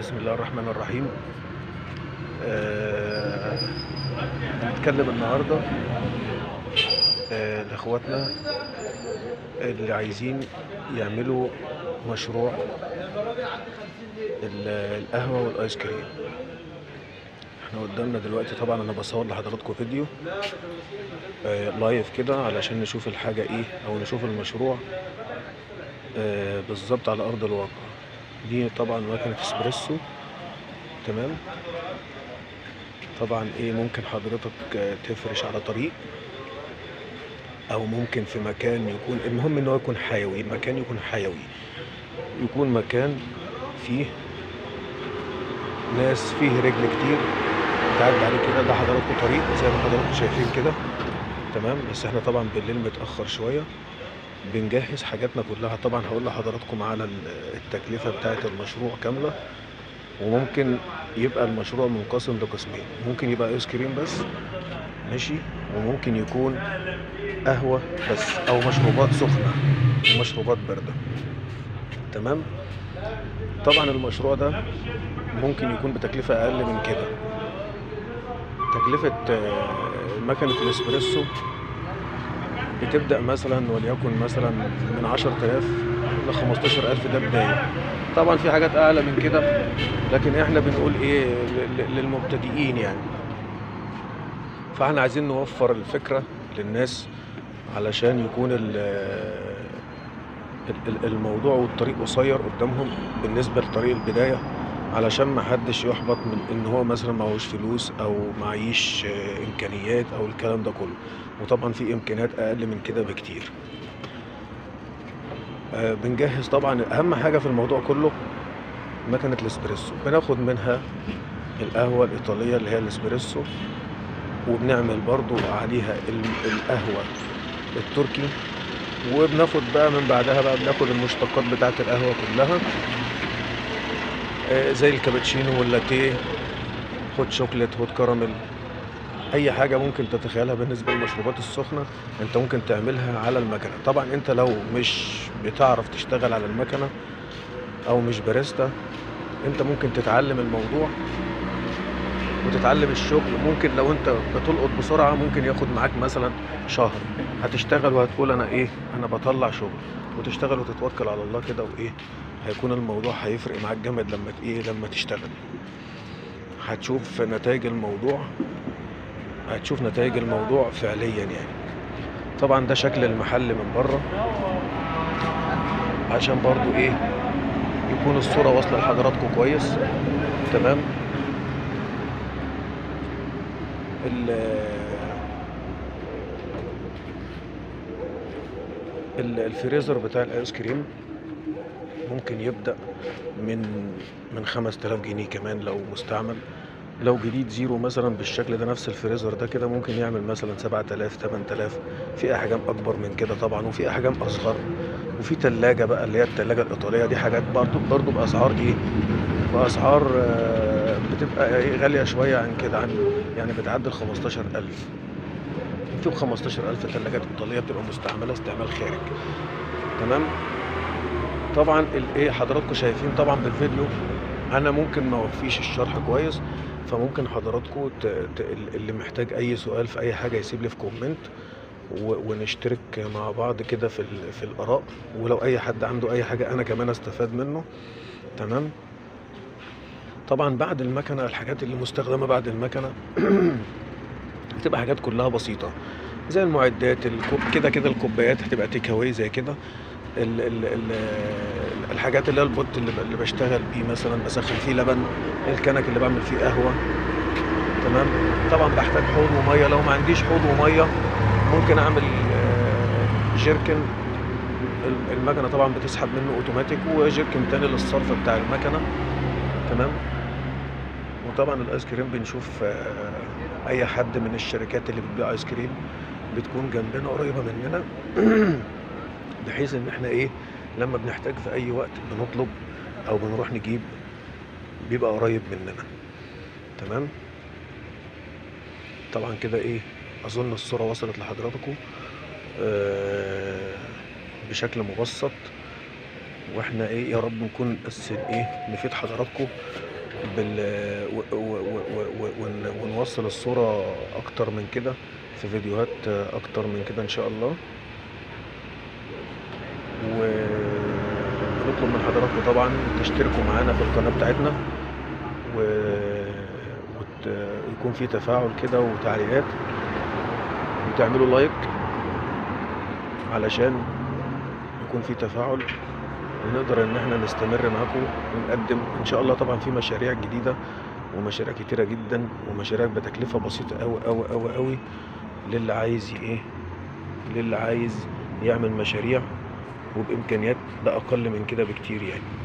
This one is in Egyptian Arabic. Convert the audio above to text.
بسم الله الرحمن الرحيم آه، هنتكلم النهارده آه، لاخواتنا اللي عايزين يعملوا مشروع ال- القهوه والايس كريم احنا قدامنا دلوقتي طبعا انا بصور لحضراتكم فيديو آه، لايف كده علشان نشوف الحاجه ايه او نشوف المشروع آه، بالظبط على ارض الواقع دي طبعا مكنه اسبريسو تمام طبعا ايه ممكن حضرتك آه، تفرش على طريق او ممكن في مكان يكون المهم ان هو يكون حيوي المكان يكون حيوي يكون مكان فيه ناس فيه رجل كتير تعدي عليه كده ده حضراتكم طريق زي ما حضراتكم شايفين كده تمام بس احنا طبعا بالليل متاخر شويه بنجهز حاجاتنا كلها طبعا هقول لحضراتكم على ال- التكلفه بتاعه المشروع كامله وممكن يبقى المشروع منقسم لقسمين ممكن يبقى ايس كريم بس ماشي وممكن يكون قهوه بس او مشروبات سخنه ومشروبات بارده تمام طبعا المشروع ده ممكن يكون بتكلفه اقل من كده تكلفه آه، مكنه الاسبريسو بتبدأ مثلا وليكن مثلا من 10000 ل 15000 ده بداية طبعا في حاجات أعلى من كده لكن احنا بنقول ايه ل- ل- للمبتدئين يعني فاحنا عايزين نوفر الفكرة للناس علشان يكون ال- ال- ال- الموضوع والطريق قصير قدامهم بالنسبة لطريق البداية علشان ما حدش يحبط من ان هو مثلا معهوش فلوس او معيش آه، امكانيات او الكلام ده كله وطبعا في امكانيات اقل من كده بكتير آه، بنجهز طبعا اهم حاجه في الموضوع كله مكنه الاسبريسو بناخد منها القهوه الايطاليه اللي هي الاسبريسو وبنعمل برضو عليها ال- القهوه التركي وبناخد بقى من بعدها بقى بناخد المشتقات بتاعه القهوه كلها آه، زي الكابتشينو واللاتيه هوت شوكليت هوت كراميل اي حاجه ممكن تتخيلها بالنسبه للمشروبات السخنه انت ممكن تعملها على المكنه طبعا انت لو مش بتعرف تشتغل على المكنه او مش باريستا انت ممكن تتعلم الموضوع وتتعلم الشغل ممكن لو انت بتلقط بسرعه ممكن ياخد معاك مثلا شهر هتشتغل وهتقول انا ايه انا بطلع شغل وتشتغل وتتوكل على الله كده وايه هيكون الموضوع هيفرق معاك جامد لما ت- ايه لما تشتغل هتشوف نتائج الموضوع هتشوف نتائج الموضوع فعليا يعني طبعا ده شكل المحل من بره عشان برضو ايه يكون الصورة واصلة لحضراتكم كويس تمام ال ال- الفريزر بتاع الايس كريم ممكن يبدأ من من 5000 جنيه كمان لو مستعمل لو جديد زيرو مثلا بالشكل ده نفس الفريزر ده كده ممكن يعمل مثلا 7000 8000 في احجام اكبر من كده طبعا وفي احجام اصغر وفي تلاجة بقى اللي هي التلاجة الايطالية دي حاجات برضو برضو باسعار ايه باسعار آه، بتبقى إيه غالية شوية عن كده عن يعني بتعدي ال 15000 في ب 15000 تلاجات ايطالية بتبقى مستعملة استعمال خارج تمام طبعا الايه حضراتكم شايفين طبعا بالفيديو انا ممكن ما اوفيش الشرح كويس فممكن حضراتكم ت... ت... اللي محتاج اي سؤال في اي حاجه يسيب لي في كومنت و... ونشترك مع بعض كده في ال... في الاراء ولو اي حد عنده اي حاجه انا كمان استفاد منه تمام طبعا بعد المكنه الحاجات اللي مستخدمه بعد المكنه بتبقى حاجات كلها بسيطه زي المعدات الكوب كده كده الكوبايات هتبقى تيك اواي زي كده ال ال ال الحاجات اللي هي البوت اللي, ب- اللي بشتغل بيه مثلا بسخن فيه لبن الكنك اللي بعمل فيه قهوه تمام طبعا بحتاج حوض وميه لو ما عنديش حوض وميه ممكن اعمل آه، جيركن ال- المكنه طبعا بتسحب منه اوتوماتيك وجيركن تاني للصرف بتاع المكنه تمام وطبعا الايس كريم بنشوف آه، اي حد من الشركات اللي بتبيع ايس كريم بتكون جنبنا قريبه مننا بحيث ان احنا ايه لما بنحتاج في اي وقت بنطلب او بنروح نجيب بيبقى قريب مننا تمام طبعا كده ايه اظن الصورة وصلت لحضراتكم آه بشكل مبسط واحنا ايه يا رب نكون بس ايه نفيد حضراتكم بال و و و و و ون ونوصّل الصورة أكتر من كده في فيديوهات أكتر من كده إن شاء الله. وبنطلب من حضراتكم طبعًا تشتركوا معانا في القناة بتاعتنا و وت يكون في تفاعل كده وتعليقات وتعملوا لايك علشان يكون في تفاعل ونقدر إن إحنا نستمر معاكم ونقدّم إن شاء الله طبعًا في مشاريع جديدة ومشاريع كتيرة جدًا ومشاريع بتكلفة بسيطة أوي، أوي، أوي، أوي للي عايز ي إيه، للي عايز يعمل مشاريع وبإمكانيات بأقل من كده بكتير يعني.